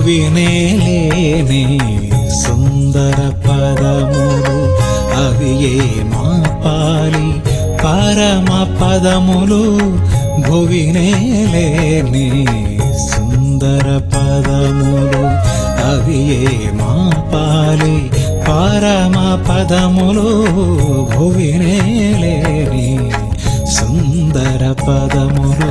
భువినే లేని సుందర పదములు అవి ఏ మా పాలి పరమ పదములు భువినే లేని సుందర పదములు అవి ఏ మా పాలి పరమ పదములు భువినే లేని సుందర పదములు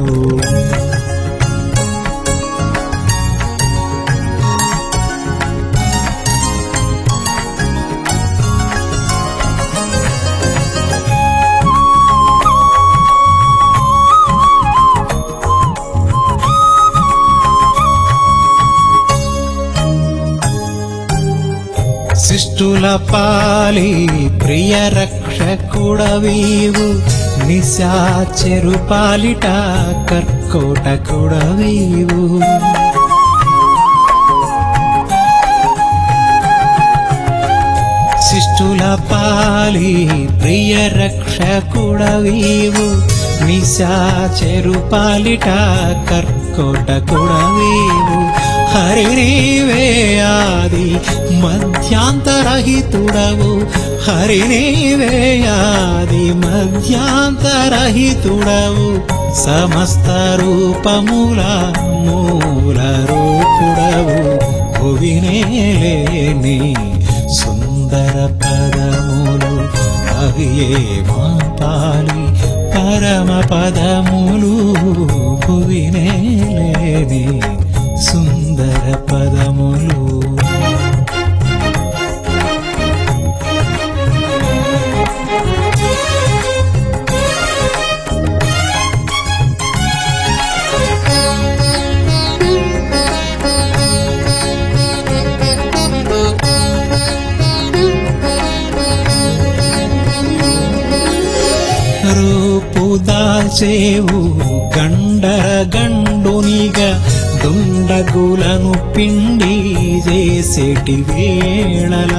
శిష్టుల పాలి ప్రియ రక్షకుడవీవు నిశాచెరు పాలిట కర్కోట కుడవీవు శిష్టుల పాలి ప్రియ రక్షకుడవీవు నిశాచెరు పాలిట కర్కోట కుడవీవు హరి నీవే ఆది మధ్యాంతరహితుడవు హరి నీవే ఆది మధ్యాంతరహితుడవు సమస్త రూపముల మూల రూపుడవు భువినే లేని సుందర పదములు అవి ఏ మా పాలి పరమ పదములు భువినే లేని సుందర పదములు రూపు దాల్చేవు గండర గండునిగా దుండగులను పిండి చేసేటి వేళలా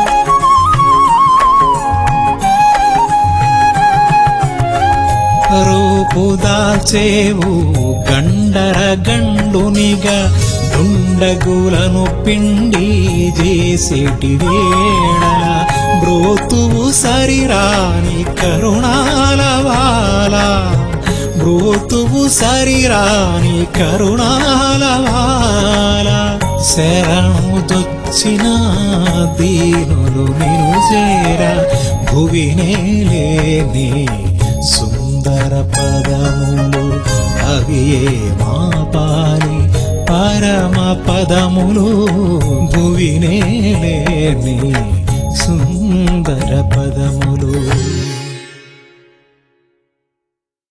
రూపు దాల్చేవు గండర గండునిగా దుండగులను పిండి చేసేటి వేళల బ్రోతువు సరిరాని కరుణాల వాల బ్రోతువు సరిరాని కరుణాల వాల శరణు దొచ్చిన దీనులు నిను చేర భువినే లేని సుందర పదములు అవి ఏ మా పాలి పరమ పదములు భువినే లేని సుందర పదము